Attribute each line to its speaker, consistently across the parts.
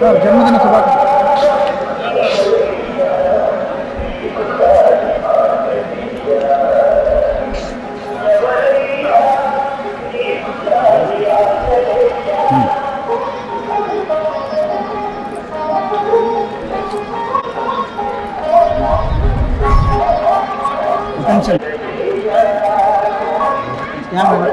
Speaker 1: sir జన్మదిన శుభాకాంక్షలు attention camera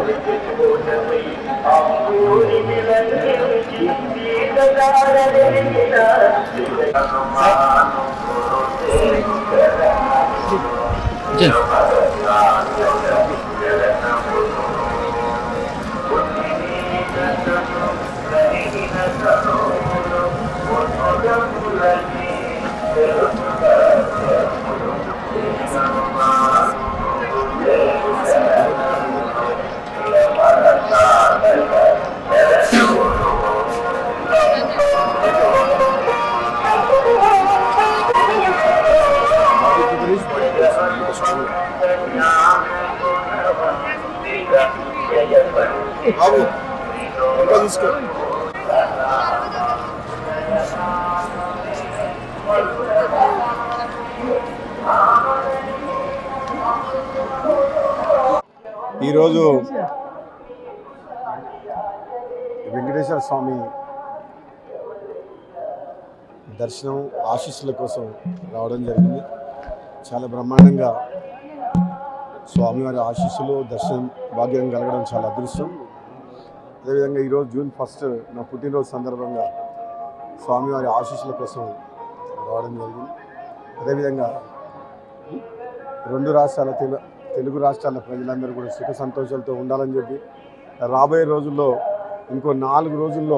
Speaker 2: బాబు ఇంకా తీసుకో ఈరోజు వెంకటేశ్వర స్వామి దర్శనం ఆశీస్సుల కోసం రావడం జరిగింది చాలా బ్రహ్మాండంగా స్వామివారి ఆశీస్సులు దర్శనం భాగ్యం కలగడం చాలా అదృష్టం అదేవిధంగా ఈరోజు జూన్ ఫస్ట్ నా పుట్టినరోజు సందర్భంగా స్వామివారి ఆశీస్సుల కోసం రావడం జరిగింది అదేవిధంగా రెండు రాష్ట్రాల తెలు తెలుగు రాష్ట్రాల ప్రజలందరూ కూడా సుఖ సంతోషాలతో ఉండాలని చెప్పి రాబోయే రోజుల్లో ఇంకో నాలుగు రోజుల్లో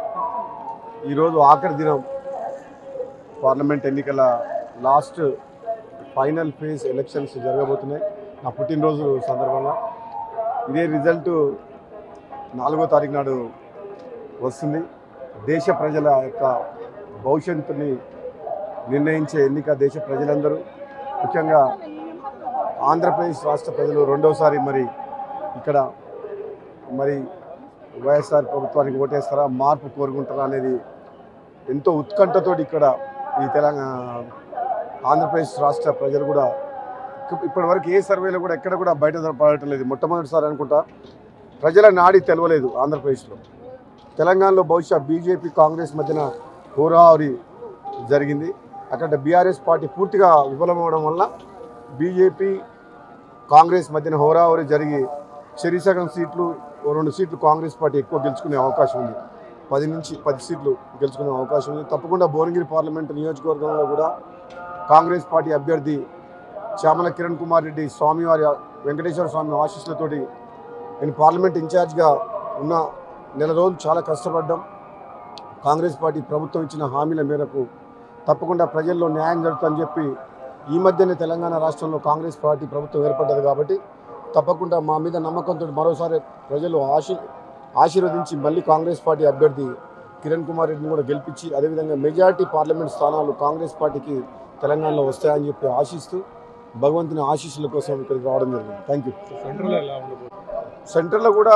Speaker 2: ఈరోజు ఆఖరి దినం పార్లమెంట్ ఎన్నికల లాస్ట్ ఫైనల్ ఫేజ్ ఎలక్షన్స్ జరగబోతున్నాయి నా పుట్టినరోజు సందర్భంగా ఇదే రిజల్ట్ నాలుగో తారీఖు నాడు వస్తుంది దేశ ప్రజల యొక్క భవిష్యత్తుని నిర్ణయించే ఎన్నిక దేశ ప్రజలందరూ ముఖ్యంగా ఆంధ్రప్రదేశ్ రాష్ట్ర ప్రజలు రెండవసారి మరి ఇక్కడ మరి వైఎస్ఆర్ ప్రభుత్వానికి ఓటేస్తారా మార్పు కోరుకుంటారా అనేది ఎంతో ఉత్కంఠతో ఇక్కడ ఈ తెలంగాణ ఆంధ్రప్రదేశ్ రాష్ట్ర ప్రజలు కూడా ఇప్పటి వరకు ఏ సర్వేలో కూడా ఎక్కడ కూడా బయట పడటం లేదు మొట్టమొదటిసారి అనుకుంటా ప్రజల నాడి తెలవలేదు ఆంధ్రప్రదేశ్లో తెలంగాణలో బహుశా బీజేపీ కాంగ్రెస్ మధ్యన హోరాహోరీ జరిగింది అక్కడ బీఆర్ఎస్ పార్టీ పూర్తిగా విఫలమవడం వల్ల బీజేపీ కాంగ్రెస్ మధ్యన హోరాహోరీ జరిగి చెరిసగం సీట్లు ఓ రెండు సీట్లు కాంగ్రెస్ పార్టీ ఎక్కువ గెలుచుకునే అవకాశం ఉంది పది నుంచి పది సీట్లు గెలుచుకునే అవకాశం ఉంది తప్పకుండా భువనగిరి పార్లమెంటు నియోజకవర్గంలో కూడా కాంగ్రెస్ పార్టీ అభ్యర్థి చామల కిరణ్ కుమార్ రెడ్డి స్వామివారి వెంకటేశ్వర స్వామి ఆశీస్సులతోటి నేను పార్లమెంట్ ఇన్ఛార్జ్గా ఉన్న నెల రోజులు చాలా కష్టపడ్డాం కాంగ్రెస్ పార్టీ ప్రభుత్వం ఇచ్చిన హామీల మేరకు తప్పకుండా ప్రజల్లో న్యాయం జరుగుతుందని చెప్పి ఈ మధ్యనే తెలంగాణ రాష్ట్రంలో కాంగ్రెస్ పార్టీ ప్రభుత్వం ఏర్పడ్డది కాబట్టి తప్పకుండా మా మీద నమ్మకంతో మరోసారి ప్రజలు ఆశీ ఆశీర్వదించి మళ్ళీ కాంగ్రెస్ పార్టీ అభ్యర్థి కిరణ్ కుమార్ రెడ్డిని కూడా గెలిపించి అదేవిధంగా మెజార్టీ పార్లమెంట్ స్థానాలు కాంగ్రెస్ పార్టీకి తెలంగాణలో వస్తాయని చెప్పి ఆశిస్తూ భగవంతుని ఆశీస్సుల కోసం ఇక్కడికి రావడం జరిగింది థ్యాంక్ యూ
Speaker 3: సెంట్రల్ ఎలా ఉండబోతుంది
Speaker 2: సెంటర్లో కూడా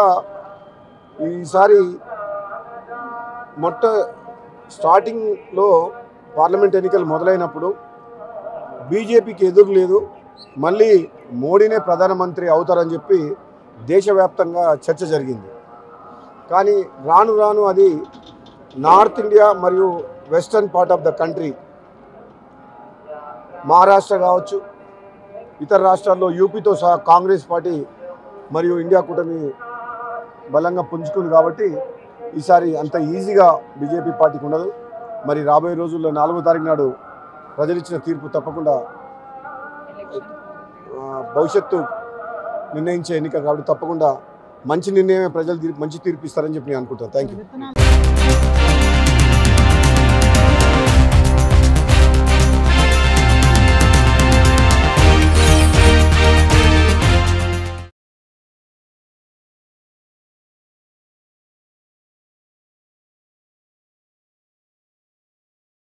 Speaker 2: ఈసారి మొట్ట స్టార్టింగ్లో పార్లమెంట్ ఎన్నికలు మొదలైనప్పుడు బీజేపీకి ఎదురు లేదు మళ్ళీ మోడీనే ప్రధానమంత్రి అవుతారని చెప్పి దేశవ్యాప్తంగా చర్చ జరిగింది కానీ రాను రాను అది నార్త్ ఇండియా మరియు western part of the country Maharashtra కావచ్చు ఇతర రాష్ట్రాల్లో యూపీతో సహా కాంగ్రెస్ పార్టీ మరియు ఇండియా కూటమి బలంగా పుంజుకుంది కాబట్టి ఈసారి అంత ఈజీగా బీజేపీ పార్టీకి ఉండదు మరి రాబోయే రోజుల్లో నాలుగో తారీఖు నాడు ప్రజలు ఇచ్చిన తీర్పు తప్పకుండా ఆ, భవిష్యత్తు నిర్ణయించే ఎన్నిక కాబట్టి తప్పకుండా మంచి నిర్ణయమే ప్రజలు తీర్పు మంచి తీర్పు ఇస్తారని చెప్పి నేను అనుకుంటాను థ్యాంక్ యూ